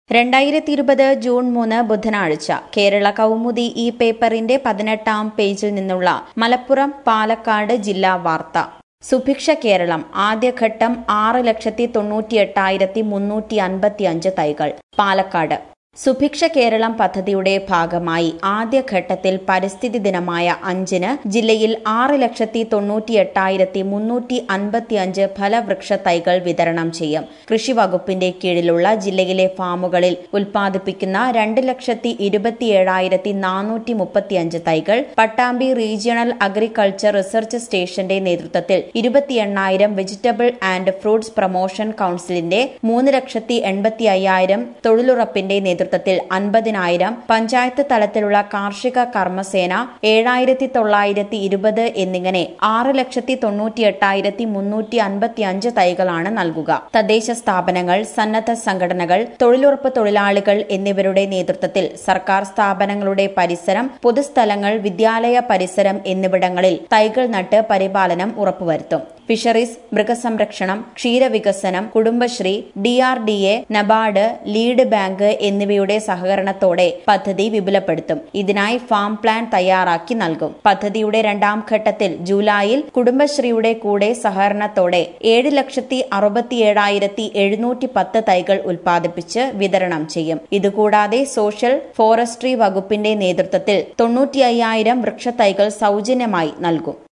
രണ്ടായിരത്തി ഇരുപത് ജൂൺ മൂന്ന് ബുധനാഴ്ച കേരള കൗമുദി ഈ പേപ്പറിന്റെ പതിനെട്ടാം പേജിൽ നിന്നുള്ള മലപ്പുറം പാലക്കാട് ജില്ലാ വാർത്ത സുഭിക്ഷ കേരളം ആദ്യഘട്ടം ആറ് ലക്ഷത്തി തൊണ്ണൂറ്റി എട്ടായിരത്തി മുന്നൂറ്റി അൻപത്തി അഞ്ച് തൈകൾ പാലക്കാട് സുഭിക്ഷ കേരളം പദ്ധതിയുടെ ഭാഗമായി ആദ്യഘട്ടത്തിൽ പരിസ്ഥിതി ദിനമായ അഞ്ചിന് ജില്ലയിൽ ആറ് ലക്ഷത്തി തൊണ്ണൂറ്റി എട്ടായിരത്തി മുന്നൂറ്റി അൻപത്തി അഞ്ച് ഫലവൃക്ഷ തൈകൾ വിതരണം ചെയ്യും കൃഷി വകുപ്പിന്റെ കീഴിലുള്ള ജില്ലയിലെ ഫാമുകളിൽ ഉൽപ്പാദിപ്പിക്കുന്ന രണ്ട് ലക്ഷത്തി ഇരുപത്തിയേഴായിരത്തി നാനൂറ്റി മുപ്പത്തിയഞ്ച് തൈകൾ പട്ടാമ്പി റീജിയണൽ അഗ്രികൾച്ചർ റിസർച്ച് സ്റ്റേഷന്റെ നേതൃത്വത്തിൽ ഇരുപത്തി എണ്ണായിരം വെജിറ്റബിൾ ആൻഡ് ഫ്രൂട്ട്സ് പ്രൊമോഷൻ കൌൺസിലിന്റെ മൂന്ന് ലക്ഷത്തി എൺപത്തി അയ്യായിരം തൊഴിലുറപ്പിന്റെ നേതൃത്വത്തിൽ അൻപതിനായിരം പഞ്ചായത്ത് തലത്തിലുള്ള കാർഷിക കർമ്മസേന ഏഴായിരത്തി തൊള്ളായിരത്തി ഇരുപത് എന്നിങ്ങനെ ആറ് ലക്ഷത്തി തൊണ്ണൂറ്റി എട്ടായിരത്തി മുന്നൂറ്റി അൻപത്തി അഞ്ച് തൈകളാണ് നൽകുക തദ്ദേശ സ്ഥാപനങ്ങൾ സന്നദ്ധ സംഘടനകൾ തൊഴിലുറപ്പ് തൊഴിലാളികൾ എന്നിവരുടെ നേതൃത്വത്തിൽ സർക്കാർ സ്ഥാപനങ്ങളുടെ പരിസരം പൊതുസ്ഥലങ്ങൾ വിദ്യാലയ പരിസരം എന്നിവിടങ്ങളിൽ തൈകൾ നട്ട് പരിപാലനം ഉറപ്പുവരുത്തും ഫിഷറീസ് മൃഗസംരക്ഷണം ക്ഷീരവികസനം Kudumbashree D R D A NABARD lead bank എന്നിവയുടെ സഹകരണത്തോടെ പദ്ധതി വിപുലപ്പെടുത്തും ഇതിനായി ഫാം പ്ലാൻ തയ്യാറാക്കി നൽകും പദ്ധതിയുടെ രണ്ടാം ഘട്ടത്തിൽ ജൂലൈയിൽ കുടുംബശ്രീയുടെ കൂടെ സഹകരണത്തോടെ ഏഴ് ലക്ഷത്തി അറുപത്തിയേഴായിരത്തി എഴുന്നൂറ്റി പത്ത് തൈകൾ ഉൽപ്പാദിപ്പിച്ച് വിതരണം ചെയ്യും ഇതുകൂടാതെ സോഷ്യൽ ഫോറസ്ട്രി വകുപ്പിന്റെ നേതൃത്വത്തിൽ തൊണ്ണൂറ്റി അയ്യായിരം വൃക്ഷത്തൈകൾ സൗജന്യമായി നൽകും